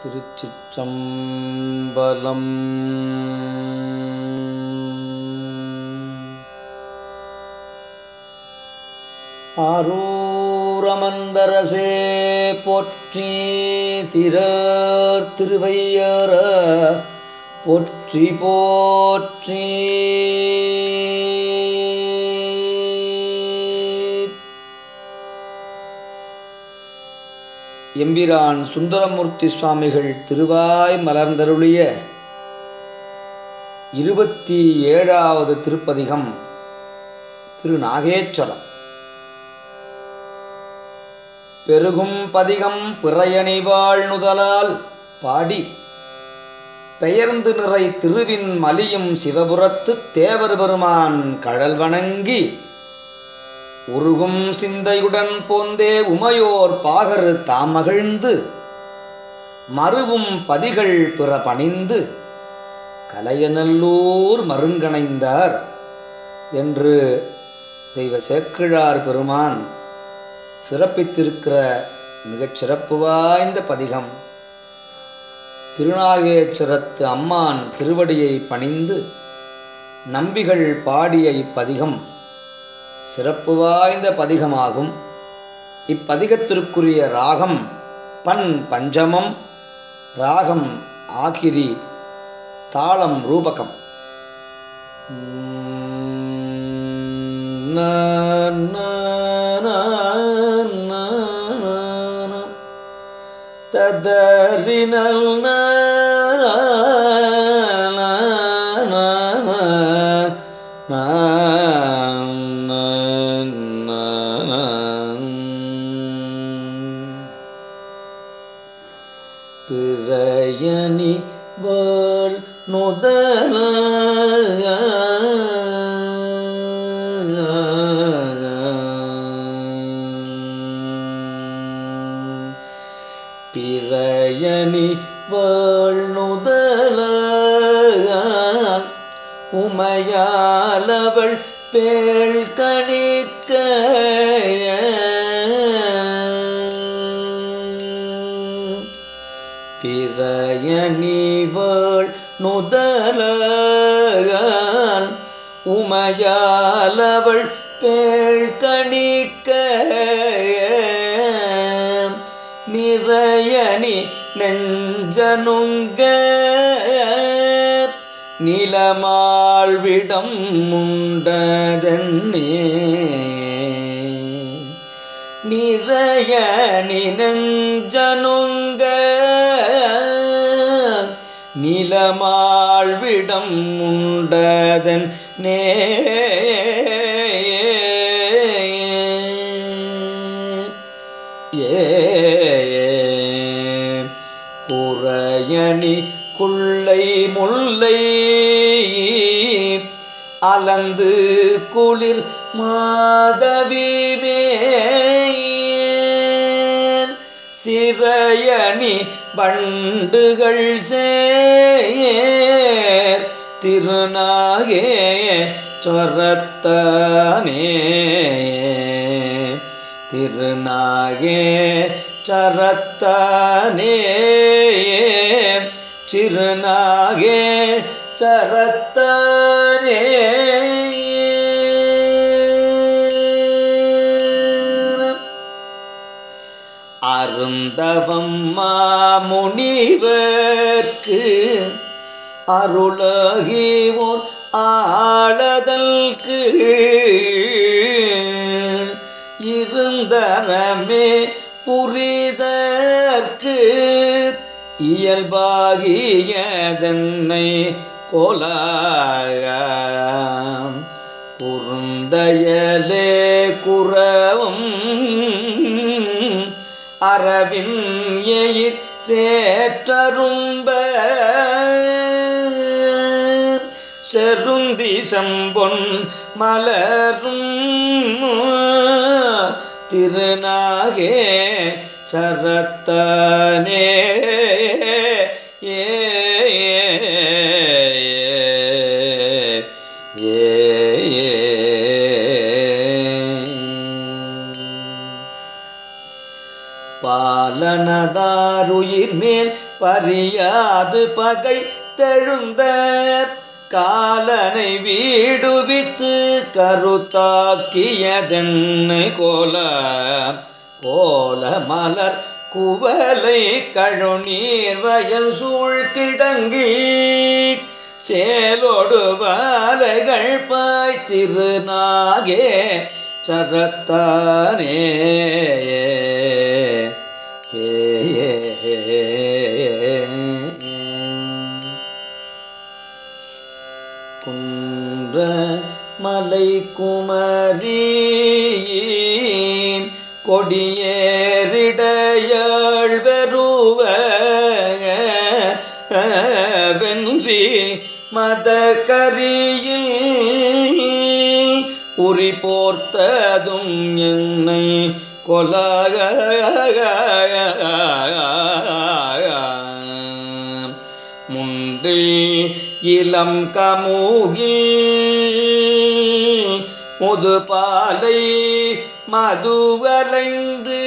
திருச்சிற்றம்பலம் ஆரூரமந்தரசே போற்றி சிறர் திருவையர போற்றி போற்றி எம்பிரான் சுந்தரமூர்த்தி சுவாமிகள் திருவாய் மலர்ந்தருளிய இருபத்தி ஏழாவது திருப்பதிகம் திரு நாகேஸ்வரம் பெருகும் பதிகம் பிறையணிவாள் நுதலால் பாடி பெயர்ந்து நிறை திருவின் மலியும் சிவபுரத்து தேவர் பெருமான் கழல் வணங்கி உருகும் சிந்தையுடன் போந்தே உமையோர் பாகரு தாமகிழ்ந்து மறுவும் பதிகள் பிற பணிந்து கலையநல்லூர் மருங்கணைந்தார் என்று தெய்வ சேக்கிழார் பெருமான் சிறப்பித்திருக்கிற மிகச் சிறப்பு வாய்ந்த பதிகம் திருநாகேஸ்வரத்து அம்மான் திருவடியை பணிந்து நம்பிகள் பாடிய இப்பதிகம் சிறப்பு வாய்ந்த பதிகமாகும் இப்பதிகத்திற்குரிய ராகம் பண் பஞ்சமம் ராகம் ஆகிரி தாளம் ரூபகம் ததறினல் பிறையணி வேள் நுதல பிறையணி வேள் நுதல உமையாலவள் பேள் கணிக்க திரையணிவள் நுதலால் உமையாலவள் பேள் கணிக்க நிறையணி நெஞ்சனுங்க நிலமாழ்விடம் உண்டதன்னே நிறைய நினஞ்சனுங்க நிலமாழ்விடம் உண்டதன் நே ஏ குறையணி குள்ளை முல்லை அலந்து குளிர் மாதவிமே சிறையணி பண்டுகள் சேர் திருநாகே சொரத்தானே திருநாகே சரத்தானே சிறுநாகே சரத்தானே அருந்தவம் மாமுனிவர்க்கு அருளகி ஓர் ஆளதற்கு இருந்தரமே புரிதற்கு இயல்பாகியதன்னை கொலாயம் குறுந்தயலே குறவும் அரவின் எயிற்றேற்றரும்ப செருந்தி சம்பொன் மலரும் திருநாகே சரத்தனே ஏ ஏ பாலனதாருயிர் மேல் பறியாது பகை தெழுந்த காலனை வீடுவித்து கருத்தாக்கியதென்னு கோல கோல மலர் குவலை கழுநீர் வயல் சூழ்கிடங்கி சேலோடு வாலைகள் பாய் திருநாகே சரத்தானே ஏ குன்ற மலை குமரி கொடியேறிடையாள் வெறுவ வென்றி மத கரியில் உரி போர்த்ததும் என்னை கொலக முன்றில் இளம் கமுகில் முதுபாலை மதுவலைந்து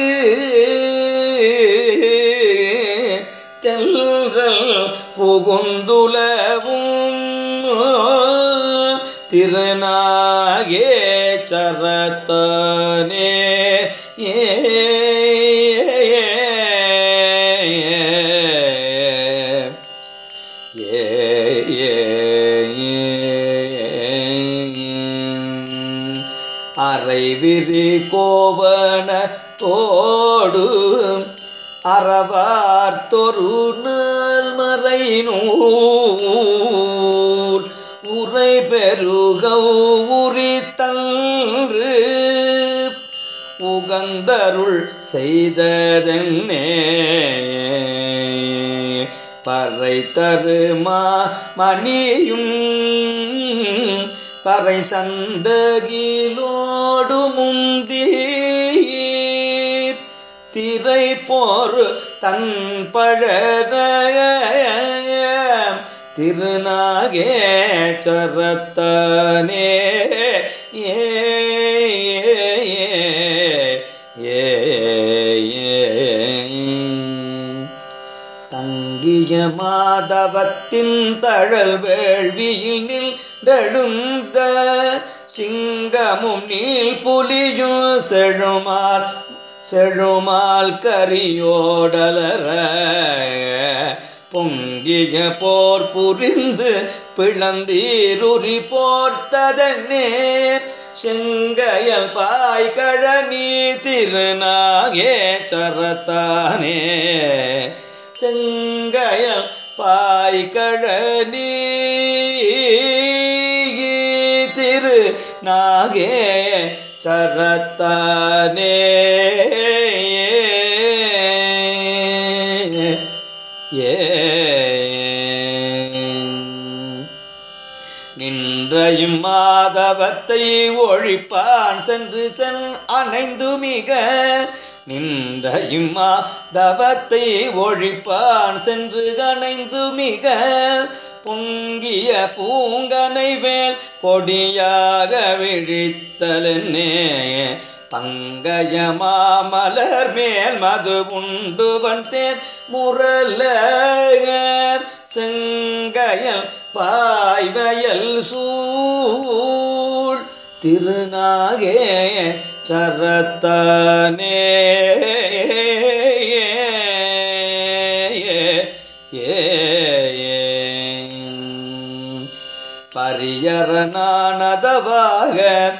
தென்றல் புகுந்துலவும் திருநாகே சரத்தனே ஏ ஏ அரைவிரி கோவண தோடு அறவார்த்தொரு நாள் மறை நூல் உரை பெருக உரித்தன்று உகந்தருள் செய்ததென்னே பறை தருமா மணியும் பறை சந்தகிலோடு முந்தி திரை போர் தன் பழன திருநாகே சரத்தனே ஏ ஏ ஏ தங்கிய மாதவத்தின் தழல் வேள்வியில் நின்றெழுந்த சிங்கமும் நீல் புலியும் செழுமால் செழுமால் கரியோடலர பொங்கிய போர் புரிந்து பிளந்தீருரி போர்த்ததன்னே செங்கையல் பாய்கழனி திருநாகே சரத்தானே செங்கையல் பாய்கழனி திரு நாகே சரத்தானே ஏ நின்றையும் மாதவத்தை ஒழிப்பான் சென்று சென் அணைந்து மிக நின்றையும் மாதவத்தை ஒழிப்பான் சென்று அணைந்து மிக பொங்கிய பூங்கனை வேல் பொடியாக விழித்தலென்னே பங்கய மாமலர் மேல் மது உண்டுவன் தேன் முரல செங்கயல் பாய்வயல் சூழ் திருநாகே சரத்தனே பரியரனானதவாக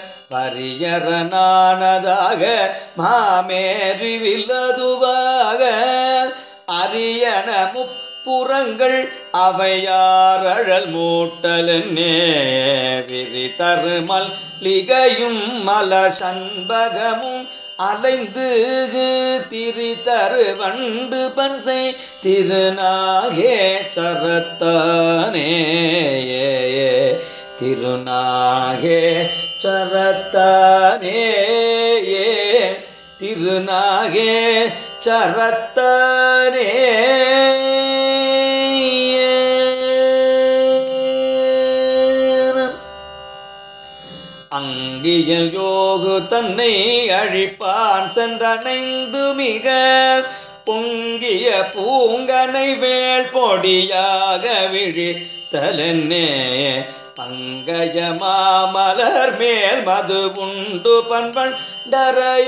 பரியரனானதாக மாமேறி வில்லதுவாக அரியன முப்புறங்கள் அவையாரழல் மூட்டலென்னே விரி தருமல் லிகையும் மலர் சண்பகமும் அலைந்து திரி தரு வண்டு பன்சை திருநாகே சரத்தானே திருநாகே சரத்தானே திருநாகே சரத்தானே அங்கியல் யோகு தன்னை அழிப்பான் சென்றணைந்து மிக பொங்கிய பூங்கனை வேள் பொடியாக விழித்தலன்னே பங்கய மாமலர் மேல் மது உண்டு பண்பண்டரைய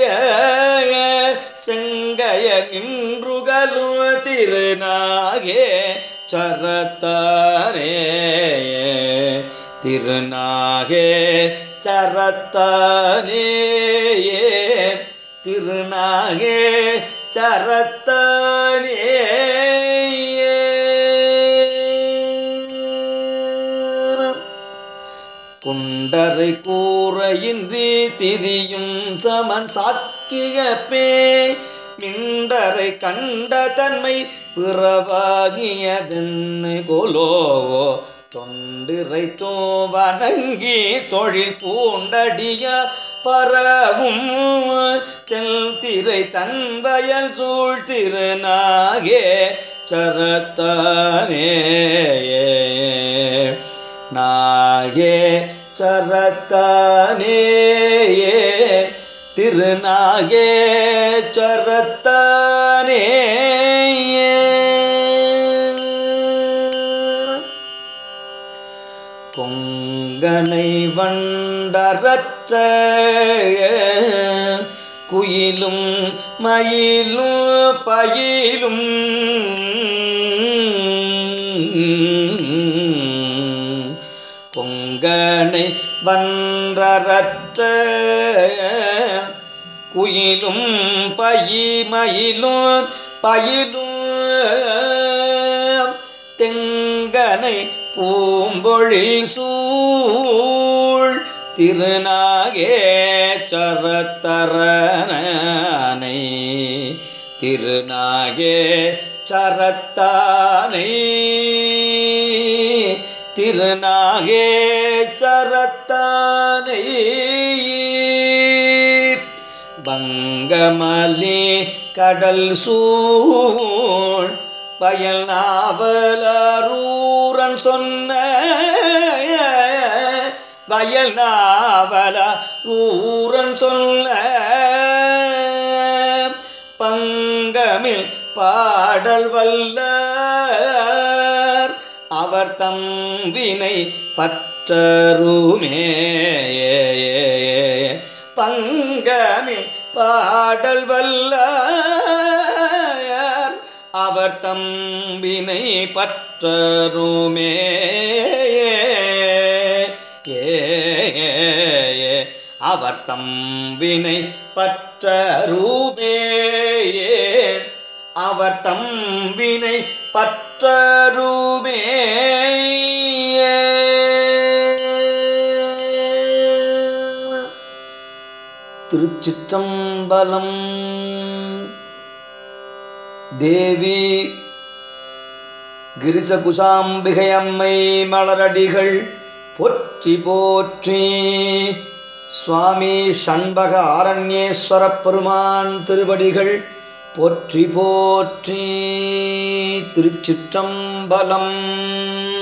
செங்கய நின்றுகலு திருநாகே சரத்தாரே திருநாகே சரத்தானே திருநாகே சரத்தானே குண்டரை கூறையின்றி திரியும் சமன் சாக்கிய பே மிண்டரை கண்ட தன்மை பிறவாகியதென்னு கொலோவோ தொண்டிரை வணங்கி தொழில் பூண்டடிய பரவும் தெல்திரை தன் வயல் சூழ் திருநாகே சரத்தானே நாகே சரத்தானே திருநாகே சரத்தானே கொங்கனை வண்டரற்ற குயிலும் மயிலும் பயிலும் கொங்கனை வன்றரற்ற குயிலும் பயிமயிலும் பயிலும் தெங்கனை பூம்பொழில் சூழ் திருநாகே சரத்தரனை திருநாகே சரத்தானை திருநாகே சரத்தானை பங்கமலி கடல் சூழ் பயல் நாவலரூரன் சொன்ன வயல் நாவலரூரன் சொன்ன பங்கமில் பாடல் வல்லார் அவர் தம்பினை பற்றருமே பங்கமில் பாடல் வல்லார் அவர் தம்பினை பற்றருமே ஏ அவர் தம்பினை பற்றருமே அவர் தம்பினை பற்றருமே திருச்சிற்றம்பலம் தேவி கிரிசகுசாம்பிகை அம்மை மலரடிகள் போற்றி போற்றி சுவாமி சண்பக ஆரண்யேஸ்வர பெருமான் திருவடிகள் போற்றி போற்றி திருச்சிற்றம்பலம்